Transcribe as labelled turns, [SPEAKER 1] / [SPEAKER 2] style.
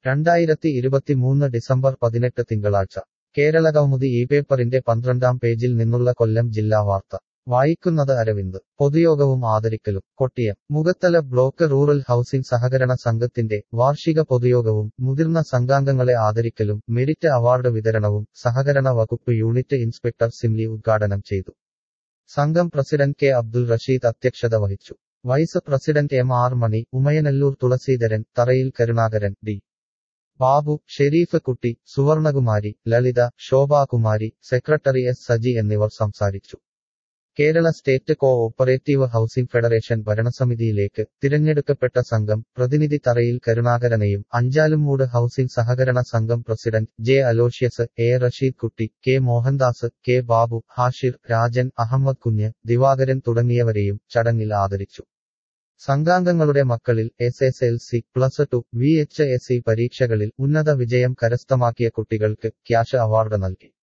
[SPEAKER 1] രണ്ടായിരത്തി ഇരുപത്തിമൂന്ന് ഡിസംബർ പതിനെട്ട് തിങ്കളാഴ്ച കേരളകൗമുദി ഈ പേപ്പറിന്റെ പന്ത്രണ്ടാം പേജിൽ നിന്നുള്ള കൊല്ലം ജില്ലാ വാർത്ത വായിക്കുന്നത് അരവിന്ദ് പൊതുയോഗവും ആദരിക്കലും Kottiyam Mukhathala block rural housing സഹകരണ സംഘത്തിന്റെ വാർഷിക പൊതുയോഗവും മുതിർന്ന സംഘാംഗങ്ങളെ ആദരിക്കലും മെരിറ്റ് അവാർഡ് വിതരണവും സഹകരണ വകുപ്പ് യൂണിറ്റ് ഇൻസ്പെക്ടർ സിംലി ഉദ്ഘാടനം ചെയ്തു സംഘം പ്രസിഡന്റ് കെ അബ്ദുൾ റഷീദ് അധ്യക്ഷത വഹിച്ചു vice president M R Mani Umayanallur Thulaseedharan Tharayil Karunakaran D Babu Shareef Kutty Suvarnakumari Lalitha Shobhakumari secretary S Saji എന്നിവർ സംസാരിച്ചു Kerala state co operative housing federation ഭരണസമിതിയിലേക്ക് തിരഞ്ഞെടുക്കപ്പെട്ട സംഘം പ്രതിനിധി തറയിൽ കരുണാകരനെയും അഞ്ചാലുംമൂട് ഹൌസിംഗ് സഹകരണ സംഘം president J Aloysius A Rasheed Kutty K Mohandas K Babu Hashir Rajan Ahammed Kunju Divakaran തുടങ്ങിയവരെയും ചടങ്ങിൽ ആദരിച്ചു സംഘാംഗങ്ങളുടെ മക്കളിൽ S S L C plus two V H S C പരീക്ഷകളിൽ ഉന്നത വിജയം കരസ്ഥമാക്കിയ കുട്ടികൾക്ക് ക്യാഷ് അവാർഡ് നൽകി